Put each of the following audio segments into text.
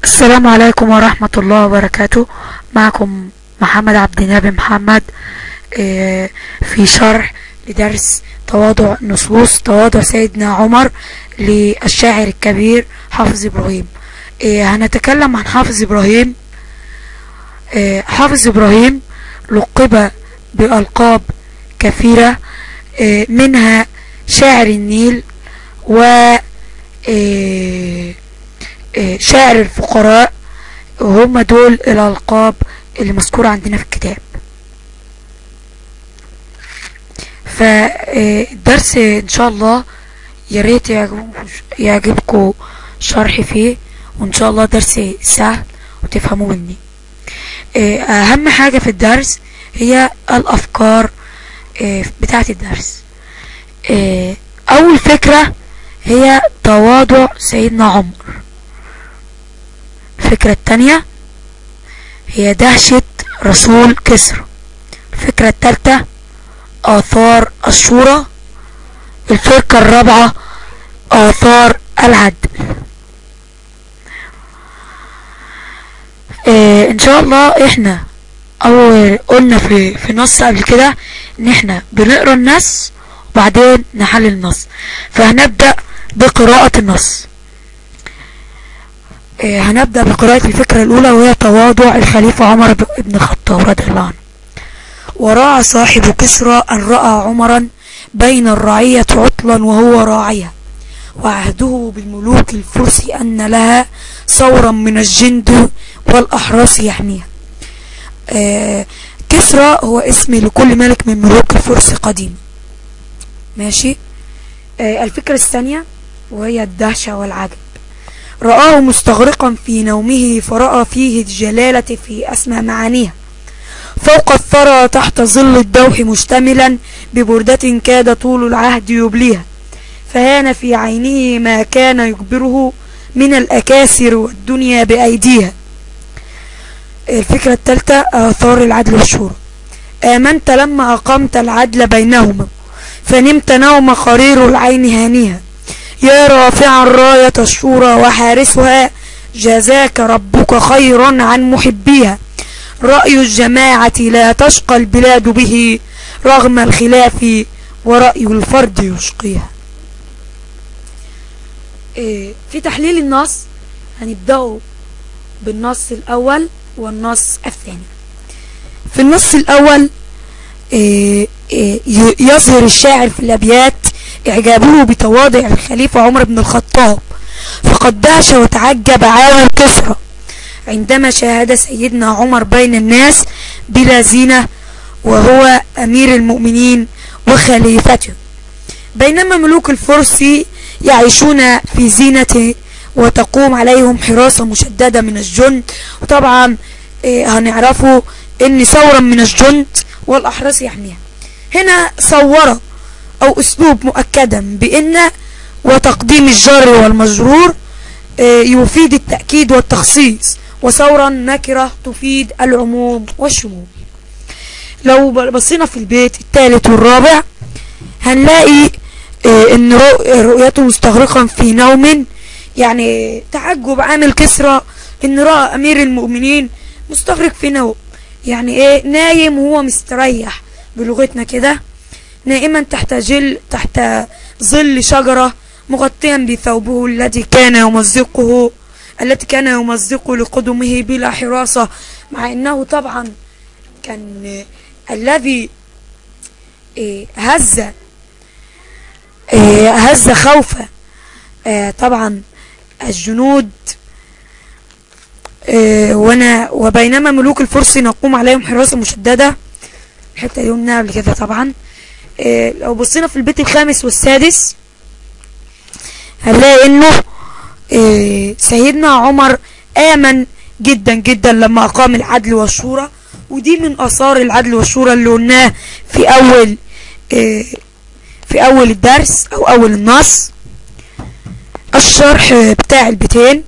السلام عليكم ورحمة الله وبركاته معكم محمد عبد النبي محمد آه، في شرح لدرس تواضع نصوص تواضع سيدنا عمر للشاعر الكبير حافظ إبراهيم آه، هنتكلم عن حافظ إبراهيم آه، حافظ إبراهيم لقب بألقاب كثيرة آه، منها شاعر النيل و آه، آه، شاعر الفقراء وهم دول الألقاب اللي مذكورة عندنا في الكتاب فالدرس إن شاء الله يا ريت يعجبكم يعجبكم شرحي فيه وإن شاء الله درس سهل وتفهموا مني آه، أهم حاجة في الدرس هي الأفكار آه، بتاعة الدرس آه، أول فكرة هي تواضع سيدنا عمر الفكرة التانية هي دهشة رسول كسرى الفكرة التالتة آثار الشورى الفكرة الرابعة آثار العدل آه ان شاء الله احنا اول قلنا في في نص قبل كده ان احنا بنقرا النص وبعدين نحلل النص فهنبدأ بقراءة النص آه، هنبدأ بقراءة الفكرة الأولى وهي تواضع الخليفة عمر ب- بن الخطاب رضي الله عنه وراى صاحب كسرى أن رأى عمرا بين الرعية عطلا وهو راعية وعهده بالملوك الفرس أن لها ثورا من الجند والأحراس يحميها آه، كسرى هو اسم لكل ملك من ملوك الفرس قديم ماشي آه، الفكرة الثانية وهي الدهشة والعجب رآه مستغرقا في نومه فرأى فيه الجلالة في أسمى معانيها فوق الثرى تحت ظل الدوح مشتملا ببردة كاد طول العهد يبليها فهان في عينه ما كان يجبره من الأكاسر والدنيا بأيديها الفكرة الثالثة آثار العدل والشورى آمنت لما أقمت العدل بينهما فنمت نوم قرير العين هانيها يا رافعا راية الشورى وحارسها جزاك ربك خيرا عن محبيها رأي الجماعة لا تشقى البلاد به رغم الخلاف ورأي الفرد يشقيها إيه، في تحليل النص هنبدأه بالنص الأول والنص الثاني في النص الأول إيه، إيه، ي- يظهر الشاعر في الأبيات إعجابه بتواضع الخليفة عمر بن الخطاب فقد دهش وتعجب عالم كسرى عندما شاهد سيدنا عمر بين الناس بلا زينة وهو أمير المؤمنين وخليفته بينما ملوك الفرس يعيشون في زينة وتقوم عليهم حراسة مشددة من الجند وطبعا إيه، هنعرفوا ان ثورا من الجند والأحراس يحميها هنا صور أو أسلوب مؤكدا بأن وتقديم الجار والمجرور آه، يفيد التأكيد والتخصيص وثورا نكرة تفيد العموم والشمول لو بصينا في البيت الثالث والرابع هنلاقي آه، ان رؤ- رؤيته مستغرقا في نوم يعني تعجب عامل كسرى ان رأى امير المؤمنين مستغرق في نوم يعني ايه نايم وهو مستريح بلغتنا كده نائما تحت جل تحت ظل شجرة مغطيا بثوبه الذي كان يمزقه التي كان يمزق لقدمه بلا حراسة مع انه طبعا كان آه، الذي آه، هز آه، هز خوف آه، طبعا الجنود آه، وانا وبينما ملوك الفرس نقوم عليهم حراسة مشددة الحتة دي قلناها قبل كده طبعا آه، لو بصينا في البيت الخامس والسادس هنلاقي انه آه، سيدنا عمر آمن جدا جدا لما أقام العدل والشورى ودي من آثار العدل والشورى اللي قلناه في أول آه، في أول الدرس أو أول النص الشرح بتاع البيتين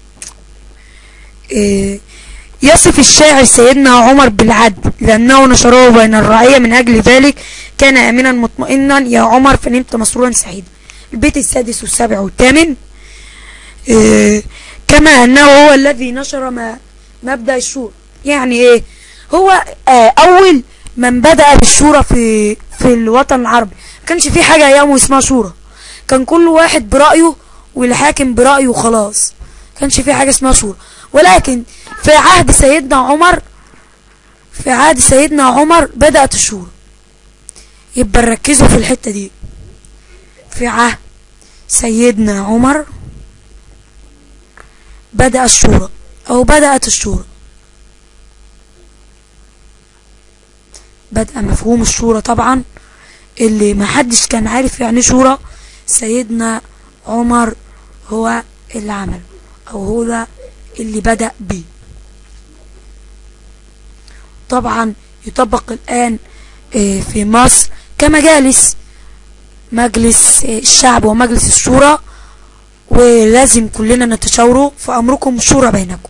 آه، يصف الشاعر سيدنا عمر بالعدل لأنه نشره بين الرعية من أجل ذلك كان آمنا مطمئنا يا عمر فنمت مسرورا سعيدا البيت السادس والسابع والثامن آه، كما أنه هو الذي نشر ما مبدأ الشورى يعني إيه هو آه أول من بدأ بالشورى في في الوطن العربي ما كانش في حاجة أيامه اسمها شورى كان كل واحد برأيه والحاكم برأيه وخلاص كانش في حاجة اسمها شورى ولكن في عهد سيدنا عمر في عهد سيدنا عمر بدأت الشورى يبقى نركزوا في الحتة دي في عهد سيدنا عمر بدأ الشورى أو بدأت الشورى بدأ مفهوم الشورى طبعا اللي محدش كان عارف يعني شورى سيدنا عمر هو اللي عمله أو هو اللي بدأ بيه طبعا يطبق الآن آه، في مصر كمجالس مجلس آه، الشعب ومجلس الشورى ولازم كلنا نتشاوروا فأمركم شورى بينكم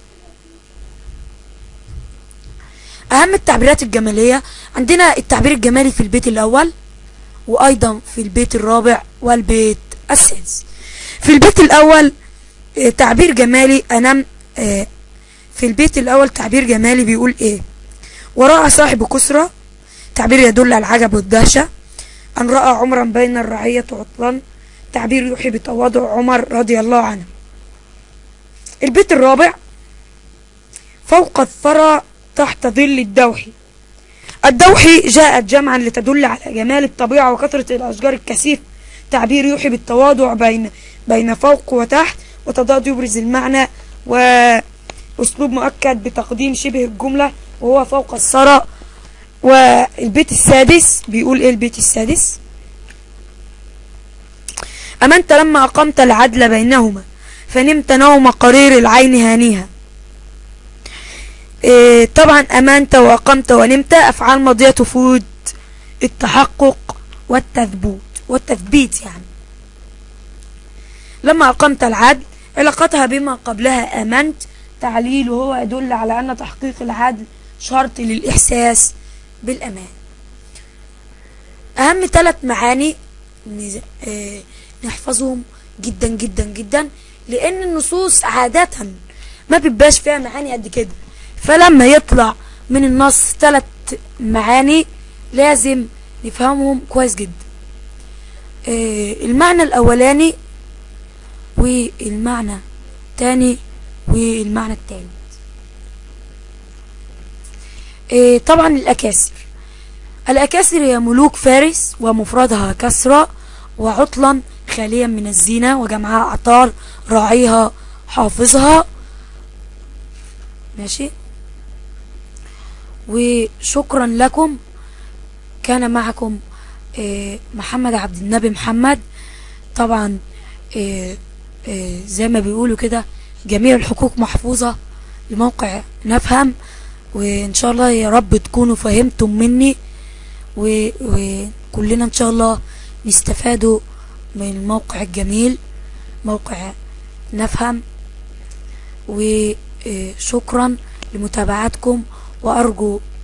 أهم التعبيرات الجمالية عندنا التعبير الجمالي في البيت الأول وأيضا في البيت الرابع والبيت السادس في البيت الأول آه، تعبير جمالي أنام آه، في البيت الأول تعبير جمالي بيقول إيه ورأى صاحب كسرى تعبير يدل على العجب والدهشة أن رأى عمرا بين الرعية عطلا تعبير يوحي بتواضع عمر رضي الله عنه البيت الرابع فوق الثرى تحت ظل الدوحي الدوحي جاءت جمعا لتدل على جمال الطبيعة وكثرة الأشجار الكثيف تعبير يوحي بالتواضع بين بين فوق وتحت وتضاد يبرز المعنى وأسلوب مؤكد بتقديم شبه الجملة وهو فوق الثرى والبيت السادس بيقول ايه البيت السادس أمنت لما أقمت العدل بينهما فنمت نوم قرير العين هانيها إيه طبعا أمنت وأقمت ونمت أفعال ماضية تفيد التحقق والتثبوت والتثبيت يعني لما أقمت العدل علاقتها بما قبلها آمنت تعليل وهو يدل على أن تحقيق العدل شرط للإحساس بالأمان أهم ثلاث معاني نز- آه، نحفظهم جدا جدا جدا لأن النصوص عادة ما بيبقاش فيها معاني قد كده فلما يطلع من النص ثلاث معاني لازم نفهمهم كويس جدا آه، المعنى الأولاني والمعنى الثاني والمعنى الثالث إيه طبعا الأكاسر الأكاسر هي ملوك فارس ومفردها كسرى وعطلا خاليا من الزينة وجمعها عطار راعيها حافظها ماشي وشكرا لكم كان معكم إيه محمد عبد النبي محمد طبعا إيه إيه زي ما بيقولوا كده جميع الحقوق محفوظة لموقع نفهم وان شاء الله يا رب تكونوا فهمتم مني و- وكلنا ان شاء الله نستفادوا من الموقع الجميل موقع نفهم وشكرا لمتابعتكم وارجو